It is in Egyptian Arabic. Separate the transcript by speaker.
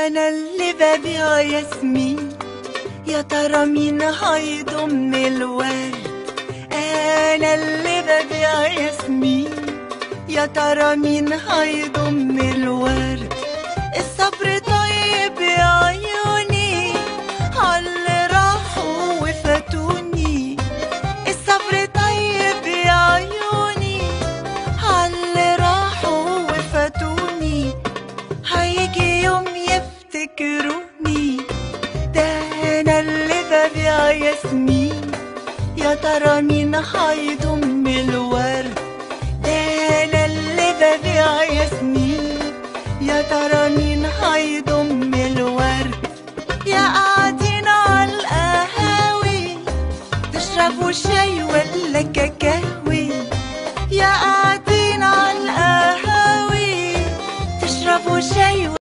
Speaker 1: أنا اللي ببيع ياسمين يا ترى مين هيضم الورد أنا اللي ببيع ياسمين يا ترى مين هيضم الورد الصبر طيب يا عيوني عاللي راحوا وفاتوني الصبر طيب يا عيوني عاللي راحوا وفاتوني هيجي يوم يفتكروني ده انا اللي ببيع ياسمين يا ترى مين هيضم الورد ده انا اللي ببيع ياسمين يا ترى مين هيضم الورد يا قاعدين على القهاوي تشربوا شاي